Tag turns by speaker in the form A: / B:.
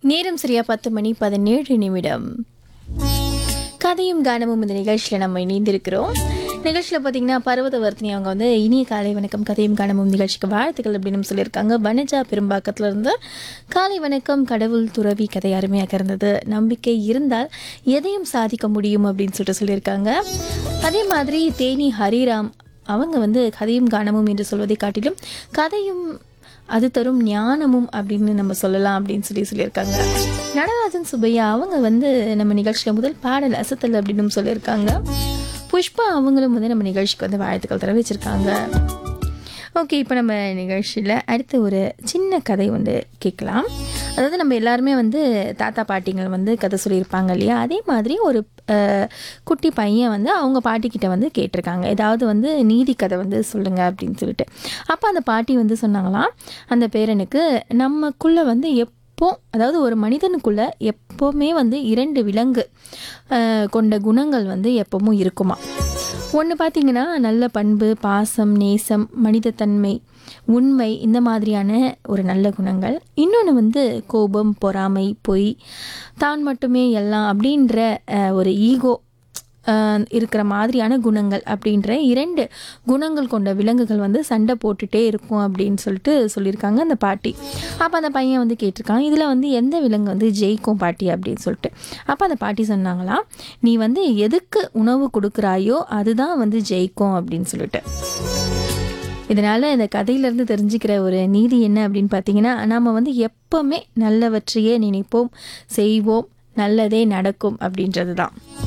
A: நேரம் சரியா பத்து மணி பதினேழு நிமிடம் கதையும் கானமும் இந்த நிகழ்ச்சியில் நம்ம இணைந்திருக்கிறோம் நிகழ்ச்சியில் பார்த்தீங்கன்னா பர்வதவர்த்தினி அவங்க வந்து இனிய காலை வணக்கம் கதையும் கானமும் நிகழ்ச்சிக்கு வாழ்த்துக்கள் அப்படின்னு சொல்லியிருக்காங்க வனஜா பெரும்பாக்கத்தில் இருந்து காலை வணக்கம் கடவுள் துறவி கதை அருமையாக இருந்தது நம்பிக்கை இருந்தால் எதையும் சாதிக்க முடியும் அப்படின்னு சொல்லிட்டு சொல்லியிருக்காங்க அதே மாதிரி தேனி ஹரிராம் அவங்க வந்து கதையும் கானமும் என்று சொல்வதை காட்டிலும் கதையும் அது தரும் ஞானமும் அப்படின்னு நம்ம சொல்லலாம் அப்படின்னு சொல்லி சொல்லியிருக்காங்க நடராஜன் சுப்பையா அவங்க வந்து நம்ம நிகழ்ச்சியில் முதல் பாடல் அசத்தல் அப்படின்னு சொல்லியிருக்காங்க புஷ்பா அவங்களும் வந்து நம்ம நிகழ்ச்சிக்கு வந்து வாழ்த்துக்கள் தெரிவிச்சிருக்காங்க ஓகே இப்போ நம்ம நிகழ்ச்சியில் அடுத்து ஒரு சின்ன கதை வந்து கேட்கலாம் அதாவது நம்ம எல்லாருமே வந்து தாத்தா பாட்டிங்கள் வந்து கதை சொல்லியிருப்பாங்க இல்லையா அதே மாதிரி ஒரு அஹ், குட்டி பையன் வந்து அவங்க பாட்டிக்கிட்ட வந்து கேட்டிருக்காங்க ஏதாவது வந்து நீதி கதை வந்து சொல்லுங்க அப்படின்னு சொல்லிட்டு அப்போ அந்த பாட்டி வந்து சொன்னாங்களாம் அந்த பேரனுக்கு நமக்குள்ளே வந்து எப்போ அதாவது ஒரு மனிதனுக்குள்ள எப்போவுமே வந்து இரண்டு விலங்கு அஹ், கொண்ட குணங்கள் வந்து எப்பவும் இருக்குமா ஒன்று பார்த்தீங்கன்னா நல்ல பண்பு பாசம் நேசம் மனிதத்தன்மை உண்மை இந்த மாதிரியான ஒரு நல்ல குணங்கள் இன்னொன்று வந்து கோபம் பொறாமை பொய் தான் மட்டுமே எல்லாம் அப்படின்ற அஹ், ஒரு ஈகோ ஆஹ் இருக்கிற மாதிரியான குணங்கள் அப்படின்ற இரண்டு குணங்கள் கொண்ட விலங்குகள் வந்து சண்டை போட்டுட்டே இருக்கும் அப்படின்னு சொல்லிட்டு சொல்லியிருக்காங்க அந்த பாட்டி அப்போ அந்த பையன் வந்து கேட்டிருக்கான் இதில் வந்து எந்த விலங்கு வந்து ஜெயிக்கும் பாட்டி அப்படின்னு சொல்லிட்டு அப்போ அந்த பாட்டி சொன்னாங்களாம் நீ வந்து எதுக்கு உணவு கொடுக்குறாயோ அதுதான் வந்து ஜெயிக்கும் அப்படின்னு சொல்லிட்டு இதனால் இந்த கதையிலேருந்து தெரிஞ்சுக்கிற ஒரு நீதி என்ன அப்படின்னு பார்த்தீங்கன்னா நாம் வந்து எப்போவுமே நல்லவற்றையே நினைப்போம் செய்வோம் நல்லதே நடக்கும் அப்படின்றது தான்